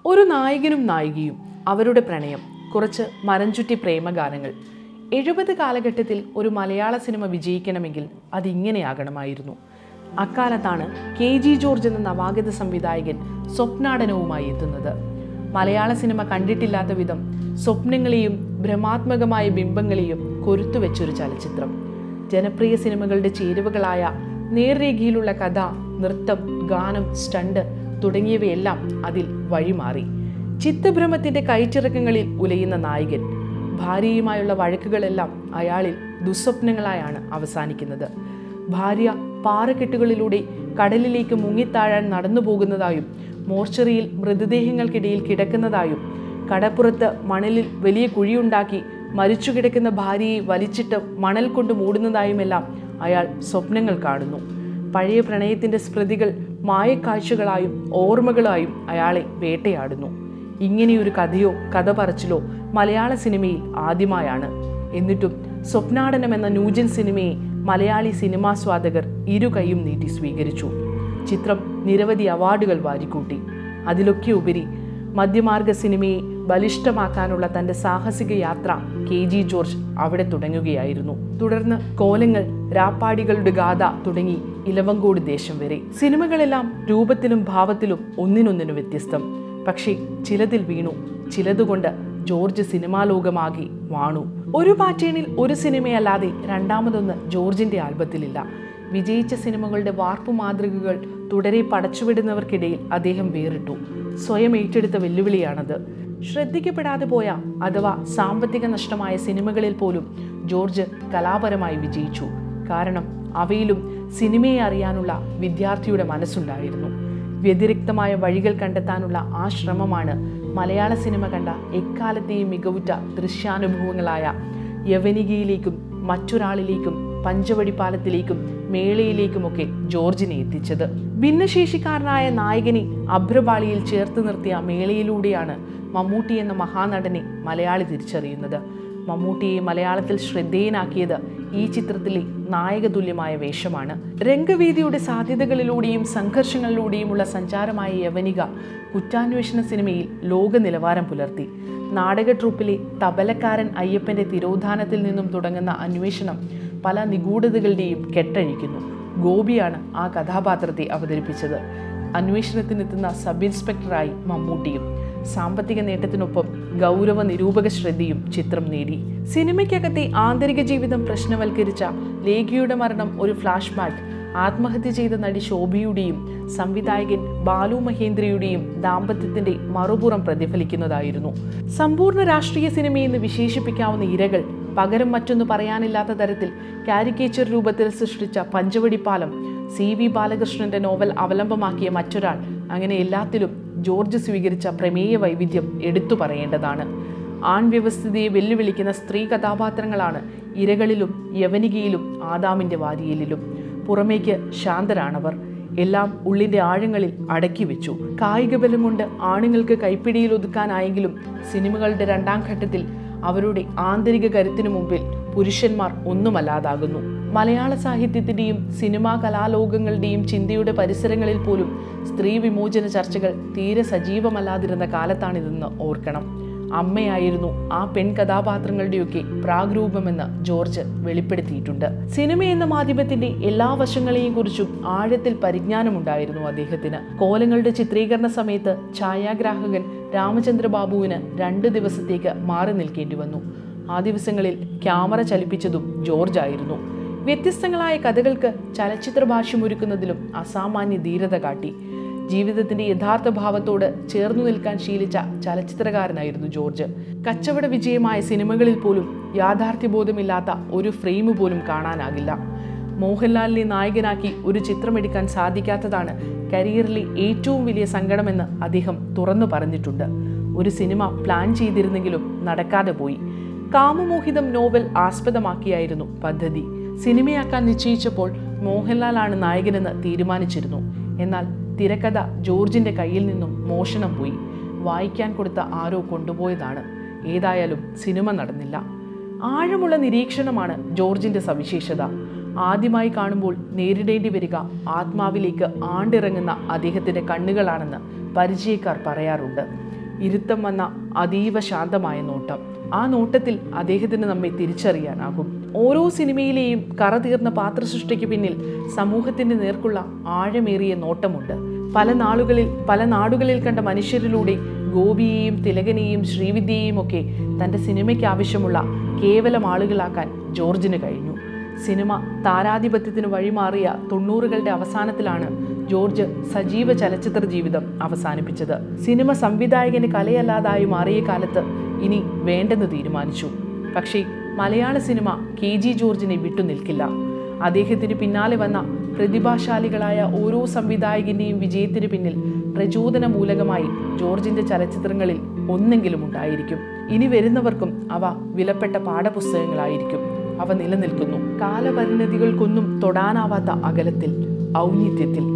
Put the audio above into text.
ഒരു നായകനും നായികയും അവരുടെ പ്രണയം കുറച്ച് മരംചുറ്റി പ്രേമഗാനങ്ങൾ എഴുപത് കാലഘട്ടത്തിൽ ഒരു മലയാള സിനിമ വിജയിക്കണമെങ്കിൽ അതിങ്ങനെയാകണമായിരുന്നു അക്കാലത്താണ് കെ ജി ജോർജ് എന്ന നവാഗത സംവിധായകൻ സ്വപ്നാടനവുമായി എത്തുന്നത് മലയാള സിനിമ കണ്ടിട്ടില്ലാത്ത വിധം സ്വപ്നങ്ങളെയും ഭ്രമാത്മകമായ ബിംബങ്ങളെയും കൊരുത്തു വെച്ചൊരു ചലച്ചിത്രം ജനപ്രിയ സിനിമകളുടെ ചേരുവകളായ നേർരേഖയിലുള്ള കഥ നൃത്തം ഗാനം സ്റ്റണ്ട് തുടങ്ങിയവയെല്ലാം അതിൽ വഴിമാറി ചിത്തഭ്രമത്തിന്റെ കയറ്റിറക്കങ്ങളിൽ ഉലയുന്ന നായകൻ ഭാര്യയുമായുള്ള വഴക്കുകളെല്ലാം അയാളിൽ ദുസ്വപ്നങ്ങളായാണ് അവസാനിക്കുന്നത് ഭാര്യ പാറക്കെട്ടുകളിലൂടെ കടലിലേക്ക് മുങ്ങിത്താഴാൻ നടന്നു പോകുന്നതായും മോർച്ചറിയിൽ മൃതദേഹങ്ങൾക്കിടയിൽ കിടക്കുന്നതായും കടപ്പുറത്ത് മണലിൽ വലിയ കുഴിയുണ്ടാക്കി മരിച്ചു കിടക്കുന്ന ഭാര്യയെ വലിച്ചിട്ട് മണൽ കൊണ്ട് മൂടുന്നതായുമെല്ലാം അയാൾ സ്വപ്നങ്ങൾ കാണുന്നു പഴയ പ്രണയത്തിൻ്റെ സ്മൃതികൾ മായക്കാഴ്ചകളായും ഓർമ്മകളായും അയാളെ വേട്ടയാടുന്നു ഇങ്ങനെയൊരു കഥയോ കഥ പറച്ചിലോ മലയാള സിനിമയിൽ ആദ്യമായാണ് എന്നിട്ടും സ്വപ്നാടനം എന്ന ന്യൂജൻ സിനിമയെ മലയാളി സിനിമാസ്വാദകർ ഇരു കൈയും നീട്ടി സ്വീകരിച്ചു ചിത്രം നിരവധി അവാർഡുകൾ വാരിക്കൂട്ടി അതിലൊക്കെ ഉപരി മധ്യമാർഗ സിനിമയെ ബലിഷ്ഠമാക്കാനുള്ള തൻ്റെ സാഹസിക യാത്ര കെ ജി ജോർജ് അവിടെ തുടങ്ങുകയായിരുന്നു തുടർന്ന് കോലങ്ങൾ രാപ്പാടികളുടെ ഗാഥ തുടങ്ങി ഇലവങ്കോട് ദേശം വരെ സിനിമകളെല്ലാം രൂപത്തിലും ഭാവത്തിലും ഒന്നിനൊന്നിനു വ്യത്യസ്തം പക്ഷേ ചിലതിൽ വീണു ചിലതുകൊണ്ട് ജോർജ് സിനിമാ ലോകമാകെ വാണു ഒരു പാറ്റേണിൽ ഒരു സിനിമയല്ലാതെ രണ്ടാമതൊന്ന് ജോർജിന്റെ ആൽബത്തിലില്ല വിജയിച്ച സിനിമകളുടെ വാർപ്പു മാതൃകകൾ തുടരെ പടച്ചുവിടുന്നവർക്കിടയിൽ അദ്ദേഹം വേറിട്ടു സ്വയം ഏറ്റെടുത്ത വെല്ലുവിളിയാണത് ശ്രദ്ധിക്കപ്പെടാതെ പോയ അഥവാ സാമ്പത്തിക നഷ്ടമായ സിനിമകളിൽ പോലും ജോർജ് കലാപരമായി വിജയിച്ചു കാരണം അവയിലും സിനിമയെ അറിയാനുള്ള വിദ്യാർത്ഥിയുടെ മനസ്സുണ്ടായിരുന്നു വ്യതിരിക്തമായ വഴികൾ കണ്ടെത്താനുള്ള ആ ശ്രമമാണ് മലയാള സിനിമ കണ്ട എക്കാലത്തെയും മികവുറ്റ ദൃശ്യാനുഭവങ്ങളായ യവനികയിലേക്കും മറ്റൊരാളിലേക്കും പഞ്ചവടിപ്പാലത്തിലേക്കും മേളയിലേക്കുമൊക്കെ ജോർജിനെ എത്തിച്ചത് ഭിന്നശേഷിക്കാരനായ നായകനെ അഭ്രപാളിയിൽ ചേർത്ത് നിർത്തിയ മേളയിലൂടെയാണ് മമ്മൂട്ടി എന്ന മഹാനടനെ മലയാളി തിരിച്ചറിയുന്നത് മമ്മൂട്ടിയെ മലയാളത്തിൽ ശ്രദ്ധേയനാക്കിയത് ഈ ചിത്രത്തിലെ നായകതുല്യമായ വേഷമാണ് രംഗവേദിയുടെ സാധ്യതകളിലൂടെയും സംഘർഷങ്ങളിലൂടെയുമുള്ള സഞ്ചാരമായ യവനിക കുറ്റാന്വേഷണ സിനിമയിൽ ലോക നിലവാരം പുലർത്തി നാടക ട്രൂപ്പിലെ തബലക്കാരൻ അയ്യപ്പന്റെ തിരോധാനത്തിൽ നിന്നും തുടങ്ങുന്ന അന്വേഷണം പല നിഗൂഢതകളുടെയും കെട്ടഴിക്കുന്നു ഗോപിയാണ് ആ കഥാപാത്രത്തെ അവതരിപ്പിച്ചത് അന്വേഷണത്തിനെത്തുന്ന സബ് ഇൻസ്പെക്ടറായി മമ്മൂട്ടിയും സാമ്പത്തിക നേട്ടത്തിനൊപ്പം ഗൗരവ നിരൂപക ശ്രദ്ധയും ചിത്രം നേടി സിനിമയ്ക്കകത്തെ ആന്തരിക ജീവിതം പ്രശ്നവൽക്കരിച്ച ലേഖയുടെ മരണം ഒരു ഫ്ലാഷ് ബാക്ക് ആത്മഹത്യ ചെയ്ത നടി ശോഭയുടെയും സംവിധായകൻ ബാലു മഹേന്ദ്രയുടെയും ദാമ്പത്യത്തിന്റെ മറുപുറം പ്രതിഫലിക്കുന്നതായിരുന്നു സമ്പൂർണ്ണ രാഷ്ട്രീയ സിനിമയെന്ന് വിശേഷിപ്പിക്കാവുന്ന ഇരകൾ പകരം മറ്റൊന്ന് പറയാനില്ലാത്ത തരത്തിൽ കാരിക്കേച്ചർ രൂപത്തിൽ സൃഷ്ടിച്ച പഞ്ചവടിപ്പാലം സി വി ബാലകൃഷ്ണന്റെ നോവൽ അവലംബമാക്കിയ മറ്റൊരാൾ അങ്ങനെ എല്ലാത്തിലും ജോർജ് സ്വീകരിച്ച പ്രമേയ വൈവിധ്യം എടുത്തു പറയേണ്ടതാണ് ആൺവ്യവസ്ഥിതിയെ വെല്ലുവിളിക്കുന്ന സ്ത്രീ കഥാപാത്രങ്ങളാണ് ഇരകളിലും യവനികയിലും ആദാമിൻ്റെ വാരിയലിലും പുറമേക്ക് ശാന്തരാണവർ എല്ലാം ഉള്ളിൻ്റെ ആഴങ്ങളിൽ അടക്കി വെച്ചു കായിക ബലം കൊണ്ട് ആണുങ്ങൾക്ക് കൈപ്പിടിയിൽ ഒതുക്കാനായെങ്കിലും സിനിമകളുടെ രണ്ടാം ഘട്ടത്തിൽ അവരുടെ ആന്തരിക കരുത്തിനു മുമ്പിൽ പുരുഷന്മാർ ഒന്നുമല്ലാതാകുന്നു മലയാള സാഹിത്യത്തിൻ്റെയും സിനിമാ കലാലോകങ്ങളുടെയും ചിന്തയുടെ പരിസരങ്ങളിൽ പോലും സ്ത്രീ വിമോചന ചർച്ചകൾ തീരെ സജീവമല്ലാതിരുന്ന കാലത്താണിതെന്ന് ഓർക്കണം അമ്മയായിരുന്നു ആ പെൺ കഥാപാത്രങ്ങളുടെയൊക്കെ പ്രാഗ്രൂപമെന്ന് ജോർജ് വെളിപ്പെടുത്തിയിട്ടുണ്ട് സിനിമ എന്ന മാധ്യമത്തിന്റെ എല്ലാ വശങ്ങളെയും കുറിച്ചും ആഴത്തിൽ പരിജ്ഞാനമുണ്ടായിരുന്നു അദ്ദേഹത്തിന് കോലങ്ങളുടെ ചിത്രീകരണ സമയത്ത് ഛായാഗ്രാഹകൻ രാമചന്ദ്ര ബാബുവിന് രണ്ട് ദിവസത്തേക്ക് മാറി നിൽക്കേണ്ടി വന്നു ആ ദിവസങ്ങളിൽ ക്യാമറ ചലിപ്പിച്ചതും ജോർജ് ആയിരുന്നു വ്യത്യസ്തങ്ങളായ കഥകൾക്ക് ചലച്ചിത്ര ഭാഷ്യമൊരുക്കുന്നതിലും അസാമാന്യ ധീരത കാട്ടി ജീവിതത്തിന്റെ യഥാർത്ഥ ഭാവത്തോട് ചേർന്നു നിൽക്കാൻ ശീലിച്ച ചലച്ചിത്രകാരനായിരുന്നു ജോർജ് കച്ചവട വിജയമായ സിനിമകളിൽ പോലും യാഥാർത്ഥ്യബോധമില്ലാത്ത ഒരു ഫ്രെയിം പോലും കാണാനാകില്ല മോഹൻലാലിനെ നായകനാക്കി ഒരു ചിത്രമെടുക്കാൻ സാധിക്കാത്തതാണ് കരിയറിലെ ഏറ്റവും വലിയ സങ്കടമെന്ന് അദ്ദേഹം തുറന്നു പറഞ്ഞിട്ടുണ്ട് ഒരു സിനിമ പ്ലാൻ ചെയ്തിരുന്നെങ്കിലും നടക്കാതെ പോയി കാമമോഹിതം നോവൽ ആസ്പദമാക്കിയായിരുന്നു പദ്ധതി സിനിമയാക്കാൻ നിശ്ചയിച്ചപ്പോൾ മോഹൻലാലാണ് നായകനെന്ന് തീരുമാനിച്ചിരുന്നു എന്നാൽ തിരക്കഥ ജോർജിന്റെ കയ്യിൽ നിന്നും മോഷണം പോയി വായിക്കാൻ കൊടുത്ത ആരോ കൊണ്ടുപോയതാണ് ഏതായാലും സിനിമ നടന്നില്ല ആഴമുള്ള നിരീക്ഷണമാണ് ജോർജിന്റെ സവിശേഷത ആദ്യമായി കാണുമ്പോൾ നേരിടേണ്ടി വരിക ആത്മാവിലേക്ക് ആണ്ടിറങ്ങുന്ന അദ്ദേഹത്തിന്റെ കണ്ണുകളാണെന്ന് പരിചയക്കാർ പറയാറുണ്ട് ഇരുത്തം വന്ന അതീവ ശാന്തമായ നോട്ടം ആ നോട്ടത്തിൽ അദ്ദേഹത്തിന് നമ്മെ തിരിച്ചറിയാനാകും ഓരോ സിനിമയിലെയും കറ തീർന്ന പാത്രസൃഷ്ടിക്ക് പിന്നിൽ സമൂഹത്തിന്റെ നേർക്കുള്ള ആഴമേറിയ നോട്ടമുണ്ട് പല നാളുകളിൽ പല നാടുകളിൽ കണ്ട മനുഷ്യരിലൂടെ ഗോപിയെയും തിലകനെയും ശ്രീവിദ്യയെയും ഒക്കെ തൻ്റെ സിനിമയ്ക്ക് ആവശ്യമുള്ള കേവലം ആളുകളാക്കാൻ ജോർജിന് കഴിഞ്ഞു സിനിമ താരാധിപത്യത്തിന് വഴിമാറിയ തൊണ്ണൂറുകളുടെ അവസാനത്തിലാണ് ജോർജ് സജീവ ചലച്ചിത്ര ജീവിതം അവസാനിപ്പിച്ചത് സിനിമ സംവിധായകന് കലയല്ലാതായി മാറിയ കാലത്ത് ഇനി വേണ്ടെന്ന് തീരുമാനിച്ചു പക്ഷേ മലയാള സിനിമ കെ ജി ജോർജിനെ വിട്ടുനിൽക്കില്ല അദ്ദേഹത്തിന് പിന്നാലെ വന്ന പ്രതിഭാശാലികളായ ഓരോ സംവിധായകന്റെയും വിജയത്തിന് പിന്നിൽ പ്രചോദനമൂലകമായി ജോർജിന്റെ ചലച്ചിത്രങ്ങളിൽ ഒന്നെങ്കിലും ഉണ്ടായിരിക്കും ഇനി വരുന്നവർക്കും അവ വിലപ്പെട്ട പാഠപുസ്തകങ്ങളായിരിക്കും അവ നിലനിൽക്കുന്നു കാലപരിണതികൾക്കൊന്നും തൊടാനാവാത്ത അകലത്തിൽ ഔന്നിത്യത്തിൽ